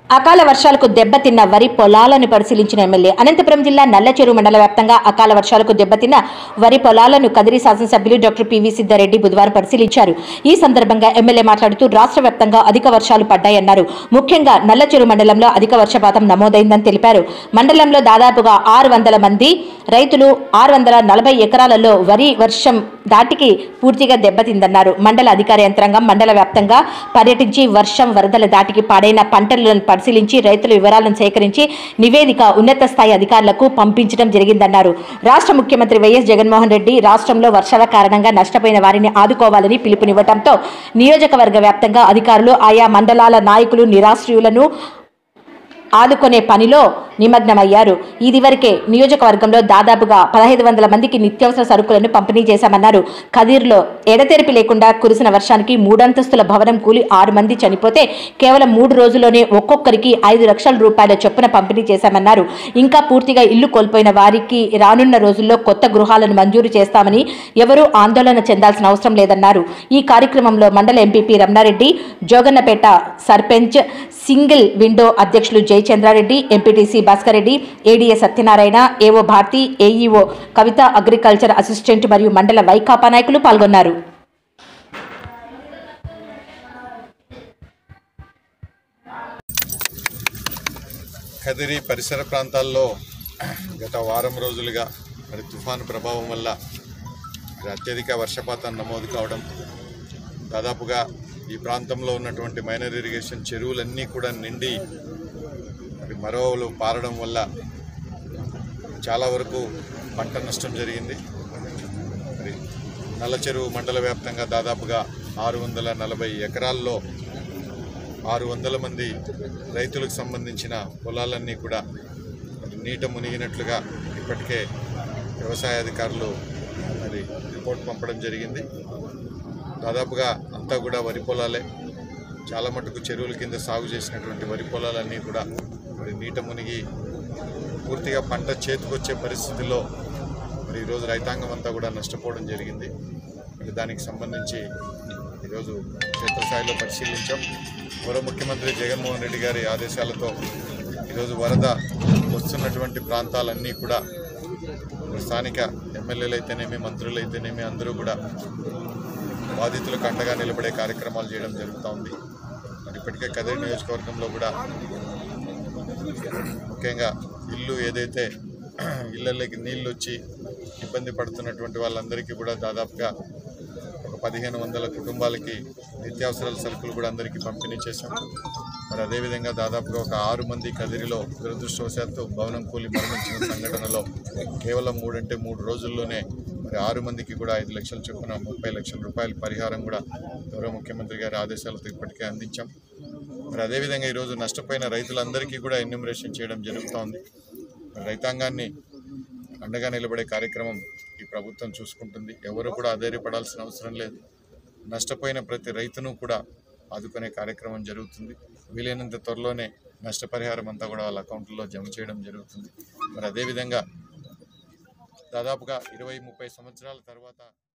అకాల వర్షాలకు దెబ్బతిన్న వరి పొలాలను పరిశీలించిన ఎమ్మెల్యే అనంతపురం జిల్లా నల్లచెరువు మండల వ్యాప్తంగా అకాల వర్షాలకు దెబ్బతిన్న వరి పొలాలను కదిరి శాసనసభ్యులు డాక్టర్ పివి సిద్ధారెడ్డి బుధవారం పరిశీలించారు ఈ సందర్భంగా ఎమ్మెల్యే మాట్లాడుతూ రాష్ట్ర వ్యాప్తంగా అధిక వర్షాలు పడ్డాయన్నారు ముఖ్యంగా నల్లచెరువు మండలంలో అధిక వర్షపాతం నమోదైందని తెలిపారు మండలంలో దాదాపుగా ఆరు వందల మంది రైతులు ఆరు వందల నలభై ఎకరాలలో వరి వర్షం దాటికి పూర్తిగా దెబ్బతిందన్నారు మండల అధికార యంత్రాంగం మండల వ్యాప్తంగా పర్యటించి వర్షం వరదల దాటికి పాడైన పంటలను పరిశీలించి రైతుల వివరాలను సేకరించి నివేదిక ఉన్నత స్థాయి అధికారులకు పంపించడం జరిగిందన్నారు రాష్ట్ర ముఖ్యమంత్రి వైఎస్ జగన్మోహన్ రెడ్డి రాష్ట్రంలో వర్షాల కారణంగా నష్టపోయిన వారిని ఆదుకోవాలని పిలుపునివ్వడంతో నియోజకవర్గ వ్యాప్తంగా అధికారులు ఆయా మండలాల నాయకులు నిరాశ్రయులను ఆదుకునే పనిలో నిమగ్నమయ్యారు ఇదివరకే నియోజకవర్గంలో దాదాపుగా పదహైదు వందల మందికి నిత్యావసర సరుకులను పంపిణీ చేశామన్నారు కదీర్లో ఎడతెరిపి లేకుండా కురిసిన వర్షానికి మూడంతస్తుల భవనం కూలి ఆరు మంది చనిపోతే కేవలం మూడు రోజుల్లోనే ఒక్కొక్కరికి ఐదు లక్షల రూపాయల చొప్పున పంపిణీ చేశామన్నారు ఇంకా పూర్తిగా ఇల్లు కోల్పోయిన వారికి రానున్న రోజుల్లో కొత్త గృహాలను మంజూరు చేస్తామని ఎవరూ ఆందోళన చెందాల్సిన అవసరం లేదన్నారు ఈ కార్యక్రమంలో మండల MPP Ramanareddy Jogannapeta sarpanch single window అధ్యక్షులు Jayachandrareddy MPTC Bhaskar Reddy ADA Satyanarayana AO Bharathi AEO Kavitha agriculture assistant మరియు మండల వైకాపా నాయకులు పాల్గొన్నారు కదిరి పరిసర ప్రాంతాల్లో గత వారం రోజులుగా మరి తుఫాను ప్రభావం వల్ల మరి అత్యధిక వర్షపాతం నమోదు కావడం దాదాపుగా ఈ ప్రాంతంలో ఉన్నటువంటి మైనర్ ఇరిగేషన్ చెరువులన్నీ కూడా నిండి మరి మరోలు పారడం వల్ల చాలా వరకు పంట నష్టం జరిగింది మరి నల్ల చెరువు మండల వ్యాప్తంగా దాదాపుగా ఆరు వందల నలభై ఎకరాల్లో ఆరు వందల మంది రైతులకు సంబంధించిన పొలాలన్నీ కూడా మరి నీట మునిగినట్లుగా ఇప్పటికే వ్యవసాయ అధికారులు మరి రిపోర్ట్ పంపడం జరిగింది దాదాపుగా అంతా కూడా వరి పొలాలే చాలా మటుకు చెరువుల కింద సాగు చేసినటువంటి వరి పొలాలన్నీ కూడా మరి నీట మునిగి పూర్తిగా పంట చేతికొచ్చే పరిస్థితిలో మరి ఈరోజు రైతాంగం అంతా కూడా నష్టపోవడం జరిగింది మరి దానికి సంబంధించి ఈరోజు క్షేత్రస్థాయిలో పరిశీలించాం మరో ముఖ్యమంత్రి జగన్మోహన్ రెడ్డి గారి ఆదేశాలతో ఈరోజు వరద వస్తున్నటువంటి ప్రాంతాలన్నీ కూడా స్థానిక ఎమ్మెల్యేలు అయితేనేమి మంత్రులు అయితేనేమి అందరూ కూడా బాధితులకు అండగా నిలబడే కార్యక్రమాలు చేయడం జరుగుతూ ఉంది మరి ఇప్పటికే కదిరి నియోజకవర్గంలో కూడా ముఖ్యంగా ఇల్లు ఏదైతే ఇళ్ళకి నీళ్ళు వచ్చి ఇబ్బంది పడుతున్నటువంటి వాళ్ళందరికీ కూడా దాదాపుగా ఒక పదిహేను వందల కుటుంబాలకి నిత్యావసరాల సరుకులు కూడా అందరికీ పంపిణీ చేశాం మరి అదేవిధంగా దాదాపుగా ఒక ఆరు మంది కదిరిలో దురదృష్టవశాత్తు భవనం కూలి మరణించిన సంఘటనలో కేవలం మూడంటే మూడు రోజుల్లోనే మరి ఆరు మందికి కూడా ఐదు లక్షల చొప్పున ముప్పై లక్షల రూపాయల పరిహారం కూడా గౌరవ ముఖ్యమంత్రి గారి ఆదేశాలతో ఇప్పటికే అందించాం మరి అదేవిధంగా ఈరోజు నష్టపోయిన రైతులందరికీ కూడా ఎన్యూమరేషన్ చేయడం జరుగుతోంది మరి రైతాంగాన్ని అండగా నిలబడే కార్యక్రమం ఈ ప్రభుత్వం చూసుకుంటుంది ఎవరు కూడా అధైర్యపడాల్సిన అవసరం లేదు నష్టపోయిన ప్రతి రైతును కూడా ఆదుకునే కార్యక్రమం జరుగుతుంది వీలైనంత త్వరలోనే నష్టపరిహారం అంతా కూడా వాళ్ళ అకౌంట్లో జమ చేయడం జరుగుతుంది మరి అదేవిధంగా దాదాపుగా ఇరవై ముప్పై సంవత్సరాల తర్వాత